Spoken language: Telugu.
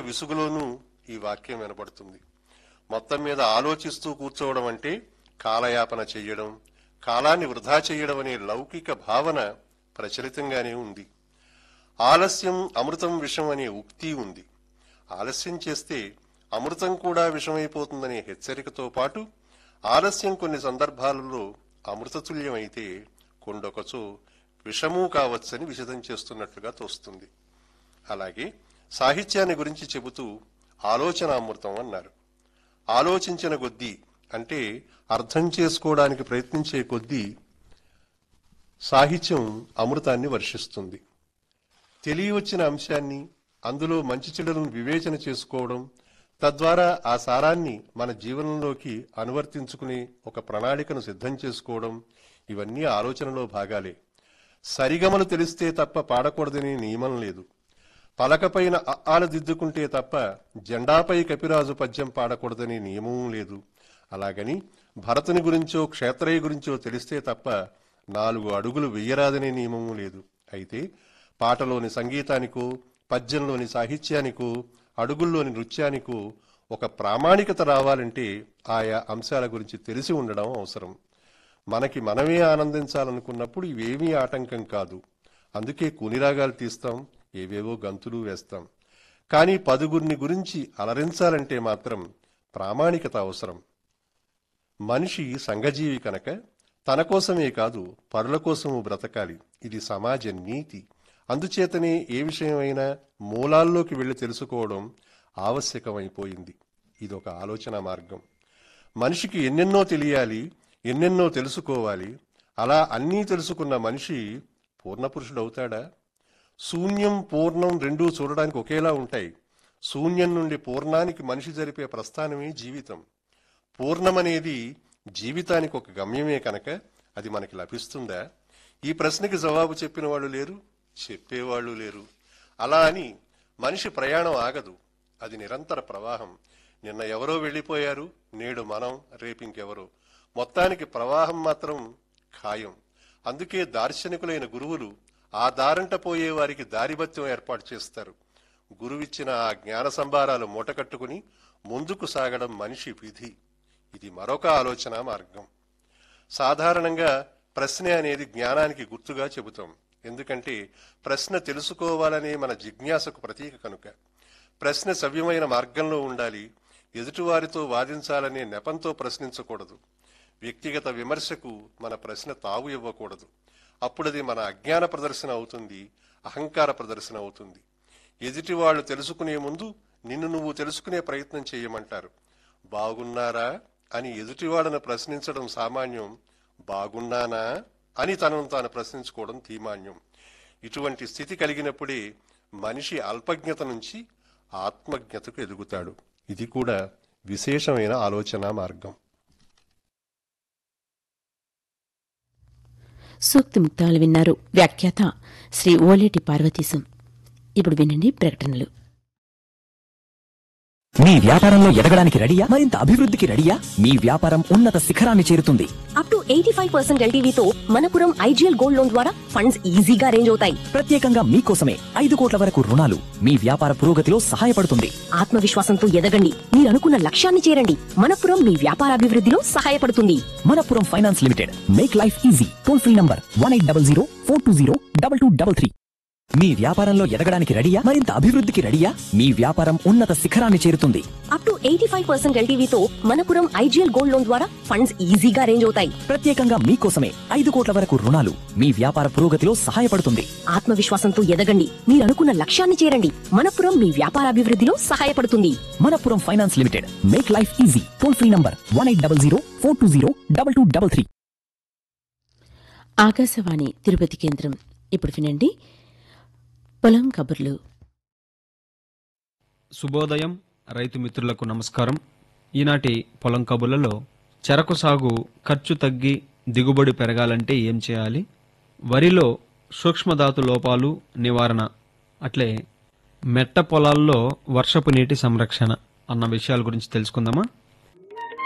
విసుగులోనూ ఈ వాక్యం వినబడుతుంది మొత్తం మీద ఆలోచిస్తూ కూర్చోవడం అంటే కాలయాపన చెయ్యడం కాలాన్ని వృధా చెయ్యడం అనే లౌకిక భావన ప్రచలితంగానే ఉంది ఆలస్యం అమృతం విషం అనే ఉక్తి ఉంది ఆలస్యం చేస్తే అమృతం కూడా విషమైపోతుందనే హెచ్చరికతో పాటు ఆలస్యం కొన్ని సందర్భాలలో అమృతతుల్యమైతే కొండొకచో విషమూ కావచ్చని విశదం చేస్తున్నట్లుగా తోస్తుంది అలాగే సాహిత్యాన్ని గురించి చెబుతూ ఆలోచనామృతం అన్నారు ఆలోచించిన కొద్దీ అంటే అర్థం చేసుకోవడానికి ప్రయత్నించే కొద్దీ సాహిత్యం అమృతాన్ని వర్షిస్తుంది తెలియవచ్చిన అంశాన్ని అందులో మంచి చెడులను వివేచన చేసుకోవడం తద్వారా ఆ సారాన్ని మన జీవనంలోకి అనువర్తించుకునే ఒక ప్రణాళికను సిద్ధం చేసుకోవడం ఇవన్నీ ఆలోచనలో భాగాలే సరిగమలు తెలిస్తే తప్ప పాడకూడదనే నియమం లేదు పలకపైన అఆలు దిద్దుకుంటే తప్ప జెండాపై కపిరాజు పద్యం పాడకూడదనే నియమం లేదు అలాగని భరతుని గురించో క్షేత్రయ్య గురించో తెలిస్తే తప్ప నాలుగు అడుగులు వెయ్యరాదనే నియమము లేదు అయితే పాటలోని సంగీతానికో పద్యంలోని సాహిత్యానికో అడుగుల్లోని నృత్యానికో ఒక ప్రామాణికత రావాలంటే ఆయా అంశాల గురించి తెలిసి ఉండడం అవసరం మనకి మనమే ఆనందించాలనుకున్నప్పుడు ఇవేమీ ఆటంకం కాదు అందుకే కూనిరాగాలు తీస్తాం ఏవేవో గంతులు వేస్తాం కానీ పదుగురిని గురించి అలరించాలంటే మాత్రం ప్రామాణికత అవసరం మనిషి సంఘజీవి కనుక తన కోసమే కాదు పరుల కోసము బ్రతకాలి ఇది సమాజ నీతి అందుచేతనే ఏ విషయమైనా మూలాల్లోకి వెళ్లి తెలుసుకోవడం ఆవశ్యకమైపోయింది ఇదొక ఆలోచన మార్గం మనిషికి ఎన్నెన్నో తెలియాలి ఎన్నెన్నో తెలుసుకోవాలి అలా అన్నీ తెలుసుకున్న మనిషి పూర్ణపురుషుడవుతాడా శూన్యం పూర్ణం రెండూ చూడడానికి ఒకేలా ఉంటాయి శూన్యం నుండి పూర్ణానికి మనిషి జరిపే ప్రస్థానమే జీవితం పూర్ణమనేది జీవితానికి ఒక గమ్యమే కనుక అది మనకి లభిస్తుందా ఈ ప్రశ్నకి జవాబు చెప్పిన వాళ్ళు లేరు చెప్పేవాళ్ళు లేరు అలా అని మనిషి ప్రయాణం ఆగదు అది నిరంతర ప్రవాహం నిన్న ఎవరో వెళ్ళిపోయారు నేడు మనం రేపింకెవరో మొత్తానికి ప్రవాహం మాత్రం ఖాయం అందుకే దార్శనికులైన గురువులు ఆ దారంట పోయే వారికి దారిభత్యం ఏర్పాటు చేస్తారు గురువిచ్చిన ఆ జ్ఞాన సంభారాలు మూటకట్టుకుని ముందుకు సాగడం మనిషి విధి ఇది మరొక ఆలోచన మార్గం సాధారణంగా ప్రశ్న అనేది జ్ఞానానికి గుర్తుగా చెబుతాం ఎందుకంటే ప్రశ్న తెలుసుకోవాలనే మన జిజ్ఞాసకు ప్రతీక కనుక ప్రశ్న సవ్యమైన మార్గంలో ఉండాలి ఎదుటివారితో వాదించాలనే నెపంతో ప్రశ్నించకూడదు వ్యక్తిగత విమర్శకు మన ప్రశ్న తావు ఇవ్వకూడదు అప్పుడది మన అజ్ఞాన ప్రదర్శన అవుతుంది అహంకార ప్రదర్శన అవుతుంది ఎదుటి వాళ్ళు తెలుసుకునే ముందు నిన్ను నువ్వు తెలుసుకునే ప్రయత్నం చేయమంటారు బాగున్నారా అని ఎదుటివాళ్ళను ప్రశ్నించడం సామాన్యం బాగున్నానా అని తనను తాను ప్రశ్నించుకోవడం తీమాన్యం ఇటువంటి స్థితి కలిగినప్పుడే మనిషి అల్పజ్ఞత నుంచి ఆత్మజ్ఞతకు ఎదుగుతాడు ఇది కూడా విశేషమైన ఆలోచన మార్గం సూక్తి ముక్తాలు విన్నారు వ్యాఖ్యాత శ్రీ ఓలేటి పార్వతీశం ఇప్పుడు వినండి ప్రకటనలు మీ వ్యాపారంలో ఎదగడానికి రెడీయా మరింత అభివృద్ధికి రెడీయా మీ వ్యాపారం ఉన్నత శిఖరాన్ని చేరుతుంది up to eighty five percent ఎల్టీవీతో మనపురం ఐజీఎల్ గోల్డ్ లోన్ ద్వారా ఫండ్స్ ఈజీగా అరేంజ్ అవుతాయి ప్రత్యేకంగా మీకోసమే ఐదు కోట్ల వరకు రుణాలు మీ వ్యాపార పురోగతిలో సహాయపడుతుంది ఆత్మవిశ్వాసంతో ఎదగండి మీరు అనుకున్న లక్ష్యాన్ని చేరండి మనపురం మీ వ్యాపారాభివృద్ధిలో సహాయపడుతుంది Manappuram finance limited make life easy toll free number one eight double zero four two zero double two double three మీ వ్యాపారంలో ఎదగడానికి రెడీయా మరింత అభివృద్ధికి రెడీయా మీ వ్యాపారం ఉన్నత శిఖరాన్ని చేరుతుంది up to eighty five percent ఎల్టీవీతో మనపురం ఐజీఎల్ గోల్డ్ లోన్ ద్వారా ఫండ్స్ ఈజీగా అరేంజ్ అవుతాయి ప్రత్యేకంగా మీకోసమే ఐదు కోట్ల వరకు రుణాలు మీ వ్యాపార పురోగతిలో సహాయపడుతుంది ఆత్మవిశ్వాసంతో ఎదగండి మీరు అనుకున్న లక్ష్యాన్ని చేరండి మనపురం మీ వ్యాపారాభివృద్ధిలో సహాయపడుతుంది Manappuram finance limited make life easy toll free number one eight double zero four two zero double two double three Akashvani Tirupati కేంద్రం ఇప్పుడు వినండి పొలం కబుర్లు శుభోదయం రైతు మిత్రులకు నమస్కారం ఈనాటి పొలం కబుర్లలో చెరకు సాగు ఖర్చు తగ్గి దిగుబడి పెరగాలంటే ఏం చేయాలి వరిలో సూక్ష్మధాతు లోపాలు నివారణ అట్లే మెట్ట పొలాల్లో వర్షపు నీటి సంరక్షణ అన్న విషయాల గురించి తెలుసుకుందామా